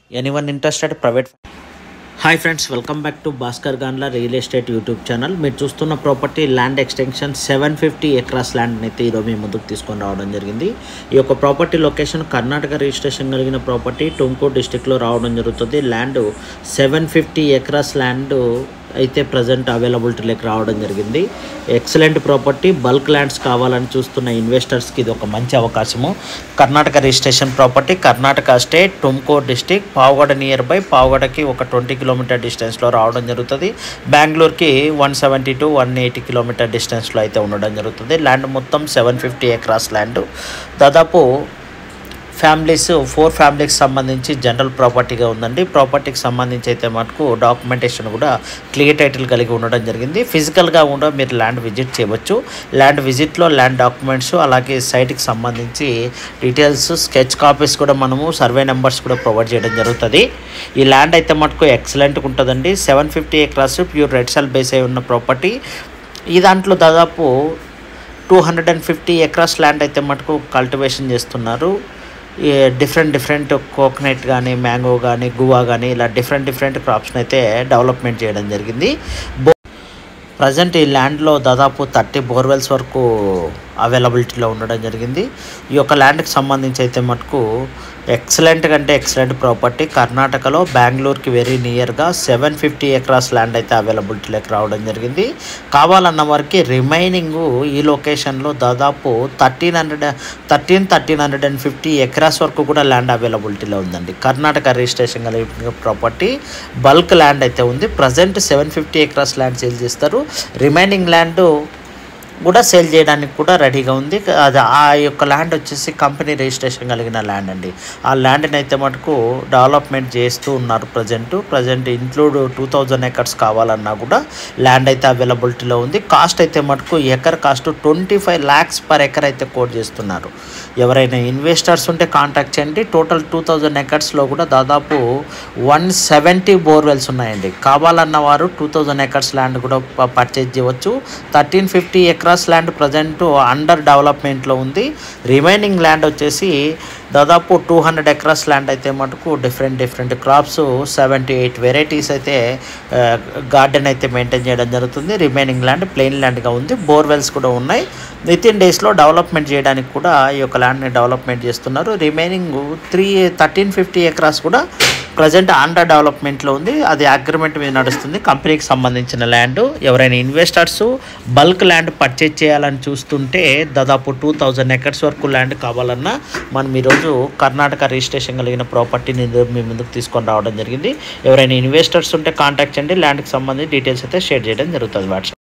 anyone interested private hi friends welcome back to Bhaskar Ganla real estate YouTube channel మీరు చూస్తున్న property land extension seven fifty acres land అయితే ఈరోజు మీ ముందుకు తీసుకొని రావడం జరిగింది ఈ యొక్క ప్రాపర్టీ లొకేషన్ కర్ణాటక రిజిస్ట్రేషన్ కలిగిన ప్రాపర్టీ టుమ్కూర్ డిస్టిక్లో రావడం జరుగుతుంది land seven fifty acres land అయితే ప్రజెంట్ అవైలబిలిటీలోకి రావడం జరిగింది ఎక్సలెంట్ ప్రాపర్టీ బల్క్ ల్యాండ్స్ కావాలని చూస్తున్న ఇన్వెస్టర్స్కి ఇది ఒక మంచి అవకాశము Karnataka registration property Karnataka state Tumkur district Pavagada near by పావుగడకి ఒక ట్వంటీ కిలోమీటర్ డిస్టెన్స్లో రావడం జరుగుతుంది బెంగళూరుకి one seventy two one eighty kilometer డిస్టెన్స్లో అయితే ఉండడం జరుగుతుంది ల్యాండ్ మొత్తం సెవెన్ ఫిఫ్టీ ఎకరాస్ ల్యాండ్ దాదాపు ఫ్యామిలీస్ ఫోర్ ఫ్యామిలీకి సంబంధించి జనరల్ ప్రాపర్టీగా ఉందండి ప్రాపర్టీకి సంబంధించి అయితే మటుకు డాక్యుమెంటేషన్ కూడా క్లియర్ టైటిల్ కలిగి ఉండడం జరిగింది ఫిజికల్గా కూడా మీరు ల్యాండ్ విజిట్ చేయవచ్చు ల్యాండ్ విజిట్లో ల్యాండ్ డాక్యుమెంట్స్ అలాగే సైట్కి సంబంధించి డీటెయిల్స్ స్కెచ్ కాపీస్ కూడా మనము సర్వే నెంబర్స్ కూడా ప్రొవైడ్ చేయడం జరుగుతుంది ఈ ల్యాండ్ అయితే మటుకు ఎక్సలెంట్గా ఉంటుందండి seven fifty acres pure red soil base అయి ఉన్న ప్రాపర్టీ ఈ దాంట్లో దాదాపు two hundred and fifty acres land అయితే మటుకు కల్టివేషన్ చేస్తున్నారు ఈ డిఫరెంట్ డిఫరెంట్ కోకోనట్ కానీ మ్యాంగో కానీ గువా కానీ ఇలా డిఫరెంట్ డిఫరెంట్ క్రాప్స్ని అయితే డెవలప్మెంట్ చేయడం జరిగింది బో ప్రజెంట్ ఈ ల్యాండ్లో దాదాపు థర్టీ బోర్వెల్స్ వరకు అవైలబిలిటీలో ఉండడం జరిగింది ఈ యొక్క ల్యాండ్కి సంబంధించి అయితే మటుకు ఎక్సలెంట్ కంటే ఎక్సలెంట్ ప్రాపర్టీ కర్ణాటకలో బెంగళూరుకి వెరీ నియర్గా సెవెన్ ఫిఫ్టీ ఎకరాస్ ల్యాండ్ అయితే అవైలబిలిటీలోకి రావడం జరిగింది కావాలన్న వారికి రిమైనింగ్ ఈ లొకేషన్లో దాదాపు thirteen hundred thirteen thirteen hundred and fifty acres వరకు కూడా ల్యాండ్ అవైలబిలిటీలో ఉందండి కర్ణాటక రిజిస్ట్రేషన్ కలిగిన ప్రాపర్టీ బల్క్ ల్యాండ్ అయితే ఉంది present seven fifty acres land sale చేస్తారు రిమైనింగ్ ల్యాండ్ కూడా సేల్ చేయడానికి కూడా రెడీగా ఉంది అది ఆ యొక్క ల్యాండ్ వచ్చేసి కంపెనీ రిజిస్ట్రేషన్ కలిగిన ల్యాండ్ అండి ఆ ల్యాండ్ని అయితే మటుకు డెవలప్మెంట్ చేస్తూ ఉన్నారు present present include two thousand acres కావాలన్నా కూడా ల్యాండ్ అయితే అవైలబిలిటీలో ఉంది కాస్ట్ అయితే మటుకు acre cost twenty five lakhs per acre అయితే కోట్ చేస్తున్నారు ఎవరైనా ఇన్వెస్టర్స్ ఉంటే కాంటాక్ట్ చేయండి టోటల్ టూ థౌజండ్ ఎకర్స్లో కూడా దాదాపు వన్ సెవెంటీ బోర్వెల్స్ ఉన్నాయండి కావాలన్న వారు టూ థౌజండ్ ఎకర్స్ ల్యాండ్ కూడా పర్చేజ్ చేయవచ్చు thirteen fifty acres land present under డెవలప్మెంట్లో ఉంది రిమైనింగ్ ల్యాండ్ వచ్చేసి దాదాపు టూ హండ్రెడ్ ఎకరాస్ ల్యాండ్ అయితే మటుకు different different crops seventy eight varieties అయితే గార్డెన్ అయితే మెయింటైన్ చేయడం జరుగుతుంది రిమైనింగ్ ల్యాండ్ ప్లెయిన్ ల్యాండ్గా ఉంది బోర్వెల్స్ కూడా ఉన్నాయి విత్ ఇన్ డేస్లో డెవలప్మెంట్ చేయడానికి కూడా ఈ యొక్క ల్యాండ్ని డెవలప్మెంట్ చేస్తున్నారు remaining three thirteen fifty acres కూడా ప్రజెంట్ అండర్ డెవలప్మెంట్లో ఉంది అది అగ్రిమెంట్ మీద నడుస్తుంది కంపెనీకి సంబంధించిన ల్యాండ్ ఎవరైనా ఇన్వెస్టర్స్ బల్క్ ల్యాండ్ పర్చేజ్ చేయాలని చూస్తుంటే దాదాపు టూ థౌజండ్ ఎకర్స్ వరకు ల్యాండ్ కావాలన్నా మనం ఈరోజు కర్ణాటక రిజిస్ట్రేషన్ కలిగిన ప్రాపర్టీని మీ ముందుకు తీసుకొని రావడం జరిగింది ఎవరైనా ఇన్వెస్టర్స్ ఉంటే కాంటాక్ట్ చేయండి ల్యాండ్కి సంబంధించి డీటెయిల్స్ అయితే షేర్ చేయడం జరుగుతుంది వాట్సాప్